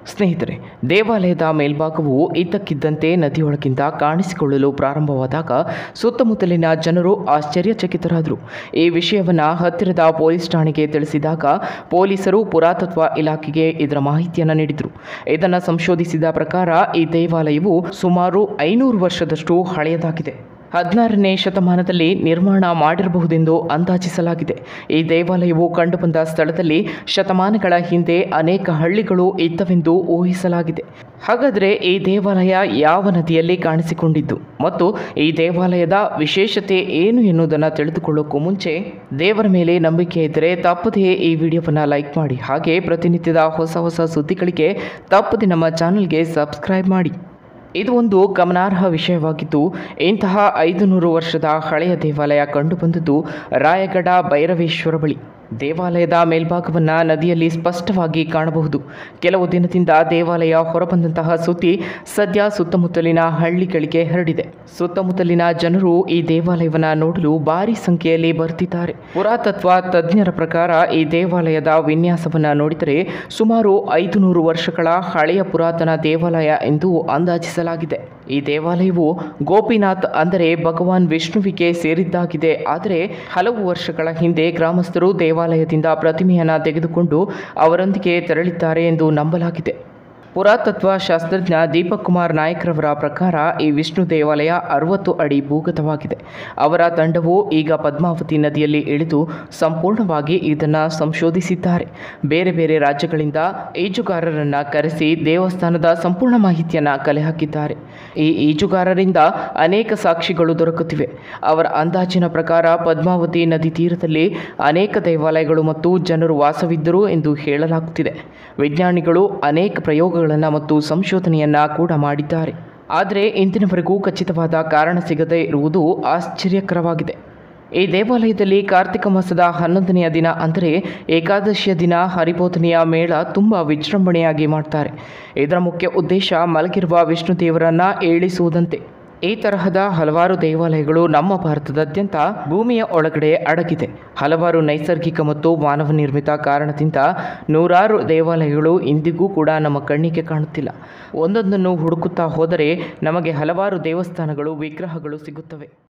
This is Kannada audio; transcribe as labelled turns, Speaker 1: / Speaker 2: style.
Speaker 1: ಸ್ನೇಹಿತರೆ ದೇವಾಲಯದ ಮೇಲ್ಭಾಗವು ಇದ್ದಕ್ಕಿದ್ದಂತೆ ನದಿಯೊಳಗಿಂದ ಕಾಣಿಸಿಕೊಳ್ಳಲು ಪ್ರಾರಂಭವಾದಾಗ ಸುತ್ತಮುತ್ತಲಿನ ಜನರು ಆಶ್ಚರ್ಯಚಕಿತರಾದರು ಈ ವಿಷಯವನ್ನು ಹತ್ತಿರದ ಪೊಲೀಸ್ ಠಾಣೆಗೆ ತಿಳಿಸಿದಾಗ ಪೊಲೀಸರು ಪುರಾತತ್ವ ಇಲಾಖೆಗೆ ಇದರ ಮಾಹಿತಿಯನ್ನು ನೀಡಿದರು ಇದನ್ನು ಸಂಶೋಧಿಸಿದ ಪ್ರಕಾರ ಈ ದೇವಾಲಯವು ಸುಮಾರು ಐನೂರು ವರ್ಷದಷ್ಟು ಹಳೆಯದಾಗಿದೆ ಹದಿನಾರನೇ ಶತಮಾನದಲ್ಲಿ ನಿರ್ಮಾಣ ಮಾಡಿರಬಹುದೆಂದು ಅಂದಾಜಿಸಲಾಗಿದೆ ಈ ದೇವಾಲಯವು ಕಂಡುಬಂದ ಸ್ಥಳದಲ್ಲಿ ಶತಮಾನಗಳ ಹಿಂದೆ ಅನೇಕ ಹಳ್ಳಿಗಳು ಇದ್ದವೆಂದು ಊಹಿಸಲಾಗಿದೆ ಹಾಗಾದರೆ ಈ ದೇವಾಲಯ ಯಾವ ನದಿಯಲ್ಲಿ ಕಾಣಿಸಿಕೊಂಡಿದ್ದು ಮತ್ತು ಈ ದೇವಾಲಯದ ವಿಶೇಷತೆ ಏನು ಎನ್ನುವುದನ್ನು ತಿಳಿದುಕೊಳ್ಳೋಕ್ಕೂ ಮುಂಚೆ ದೇವರ ಮೇಲೆ ನಂಬಿಕೆ ಇದ್ದರೆ ತಪ್ಪದೇ ಈ ವಿಡಿಯೋವನ್ನು ಲೈಕ್ ಮಾಡಿ ಹಾಗೆ ಪ್ರತಿನಿತ್ಯದ ಹೊಸ ಹೊಸ ಸುದ್ದಿಗಳಿಗೆ ತಪ್ಪದೆ ನಮ್ಮ ಚಾನಲ್ಗೆ ಸಬ್ಸ್ಕ್ರೈಬ್ ಮಾಡಿ ಇದು ಒಂದು ಗಮನಾರ್ಹ ವಿಷಯವಾಗಿದ್ದು ಇಂತಹ ಐದು ನೂರು ವರ್ಷದ ಹಳೆಯ ದೇವಾಲಯ ಕಂಡುಬಂದದ್ದು ರಾಯಗಢ ಭೈರವೇಶ್ವರ ಬಳಿ ದೇವಾಲಯದ ಮೇಲ್ಭಾಗವನ್ನು ನದಿಯಲ್ಲಿ ಸ್ಪಷ್ಟವಾಗಿ ಕಾಣಬಹುದು ಕೆಲವು ದಿನದಿಂದ ದೇವಾಲಯ ಹೊರಬಂದಂತಹ ಸುದ್ದಿ ಸದ್ಯ ಸುತ್ತಮುತ್ತಲಿನ ಹಳ್ಳಿಗಳಿಗೆ ಹರಡಿದೆ ಸುತ್ತಮುತ್ತಲಿನ ಜನರು ಈ ದೇವಾಲಯವನ್ನು ನೋಡಲು ಭಾರಿ ಸಂಖ್ಯೆಯಲ್ಲಿ ಬರ್ತಿದ್ದಾರೆ ಪುರಾತತ್ವ ತಜ್ಞರ ಪ್ರಕಾರ ಈ ದೇವಾಲಯದ ವಿನ್ಯಾಸವನ್ನು ನೋಡಿದರೆ ಸುಮಾರು ಐದು ನೂರು ವರ್ಷಗಳ ಹಳೆಯ ಪುರಾತನ ದೇವಾಲಯ ಎಂದು ಅಂದಾಜಿಸಲಾಗಿದೆ ಈ ದೇವಾಲಯವು ಗೋಪಿನಾಥ್ ಅಂದರೆ ಭಗವಾನ್ ವಿಷ್ಣುವಿಗೆ ಸೇರಿದ್ದಾಗಿದೆ ಆದರೆ ಹಲವು ವರ್ಷಗಳ ಹಿಂದೆ ಗ್ರಾಮಸ್ಥರು ದೇವಾಲಯದಿಂದ ಪ್ರತಿಮೆಯನ್ನು ತೆಗೆದುಕೊಂಡು ಅವರೊಂದಿಗೆ ತೆರಳಿದ್ದಾರೆ ಎಂದು ನಂಬಲಾಗಿದೆ ಪುರಾತತ್ವ ಶಾಸ್ತ್ರಜ್ಞ ದೀಪಕ್ ಕುಮಾರ್ ನಾಯಕ್ರವರ ಪ್ರಕಾರ ಈ ವಿಷ್ಣು ದೇವಾಲಯ ಅರವತ್ತು ಅಡಿ ಭೂಗತವಾಗಿದೆ ಅವರ ತಂಡವು ಈಗ ಪದ್ಮಾವತಿ ನದಿಯಲ್ಲಿ ಇಳಿದು ಸಂಪೂರ್ಣವಾಗಿ ಇದನ್ನು ಸಂಶೋಧಿಸಿದ್ದಾರೆ ಬೇರೆ ಬೇರೆ ರಾಜ್ಯಗಳಿಂದ ಈಜುಗಾರರನ್ನು ಕರೆಸಿ ದೇವಸ್ಥಾನದ ಸಂಪೂರ್ಣ ಮಾಹಿತಿಯನ್ನು ಕಲೆ ಹಾಕಿದ್ದಾರೆ ಈ ಈಜುಗಾರರಿಂದ ಅನೇಕ ಸಾಕ್ಷಿಗಳು ದೊರಕುತ್ತಿವೆ ಅವರ ಅಂದಾಜಿನ ಪ್ರಕಾರ ಪದ್ಮಾವತಿ ನದಿ ತೀರದಲ್ಲಿ ಅನೇಕ ದೇವಾಲಯಗಳು ಮತ್ತು ಜನರು ವಾಸವಿದ್ದರು ಎಂದು ಹೇಳಲಾಗುತ್ತಿದೆ ವಿಜ್ಞಾನಿಗಳು ಅನೇಕ ಪ್ರಯೋಗಗಳನ್ನು ಮತ್ತು ಸಂಶೋಧನೆಯನ್ನು ಕೂಡ ಮಾಡಿದ್ದಾರೆ ಆದರೆ ಇಂದಿನವರೆಗೂ ಖಚಿತವಾದ ಕಾರಣ ಸಿಗದೇ ಇರುವುದು ಆಶ್ಚರ್ಯಕರವಾಗಿದೆ ಈ ದೇವಾಲಯದಲ್ಲಿ ಕಾರ್ತಿಕ ಮಾಸದ ಹನ್ನೊಂದನೆಯ ದಿನ ಅಂದರೆ ಏಕಾದಶಿಯ ದಿನ ಹರಿಬೋಧನೆಯ ಮೇಳ ತುಂಬ ವಿಜೃಂಭಣೆಯಾಗಿ ಮಾಡ್ತಾರೆ ಇದರ ಮುಖ್ಯ ಉದ್ದೇಶ ಮಲಗಿರುವ ವಿಷ್ಣು ದೇವರನ್ನ ಏಳಿಸುವುದಂತೆ ಈ ತರಹದ ಹಲವಾರು ದೇವಾಲಯಗಳು ನಮ್ಮ ಭಾರತದಾದ್ಯಂತ ಭೂಮಿಯ ಒಳಗಡೆ ಅಡಗಿದೆ ಹಲವಾರು ನೈಸರ್ಗಿಕ ಮತ್ತು ಮಾನವ ನಿರ್ಮಿತ ಕಾರಣದಿಂದ ನೂರಾರು ದೇವಾಲಯಗಳು ಇಂದಿಗೂ ಕೂಡ ನಮ್ಮ ಕಣ್ಣಿಗೆ ಕಾಣುತ್ತಿಲ್ಲ ಒಂದೊಂದನ್ನು ಹುಡುಕುತ್ತಾ ಹೋದರೆ ನಮಗೆ ಹಲವಾರು ದೇವಸ್ಥಾನಗಳು ವಿಗ್ರಹಗಳು ಸಿಗುತ್ತವೆ